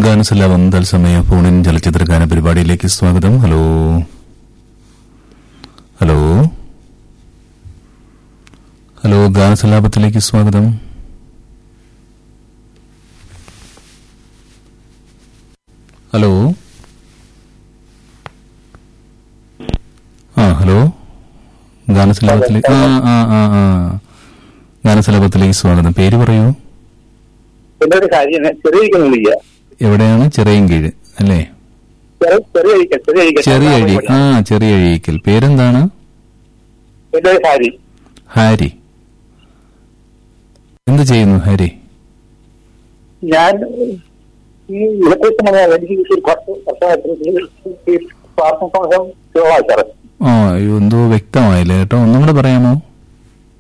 ഗാനസലാപം തത്സമയ ഫോണിൻ ചലച്ചിത്ര ഗാന പരിപാടിയിലേക്ക് സ്വാഗതം ഹലോ ഹലോ ഹലോ ഗാനസലാപത്തിലേക്ക് സ്വാഗതം ഹലോ ആ ഹലോ ഗാനസലാപത്തിലേക്ക് ആ ആ ആ ആ ഗാനസലാപത്തിലേക്ക് സ്വാഗതം പേര് പറയൂ എന്റെ ഒരു കാര്യം ചെറിയ വിളിക്കുക എവിടെയാണ് ചെറിയൻകീഴ് അല്ലേ ചെറിയ ചെറിയ അഴിക്കൽ ചെറിയ അഴിക്കൽ ചെറിയ അഴി ആ ചെറിയ അഴീക്കൽ പേരെന്താണ് എന്റെ ഒരു കാര്യം ഹാരി എന്ത് ചെയ്യുന്നു ഹാരി ഞാൻ ഈ ഇലക്ട്രിക് മണിയാണ് എനിക്ക് ഒരു കുറച്ച് വർഷമായിട്ട് ഈ പ്രാർത്ഥന സമയം ചെറുതായി സാറേ ആ അയ്യോ എന്തോ വ്യക്തമായില്ല കേട്ടോ ഒന്നും കൂടെ പറയാമോ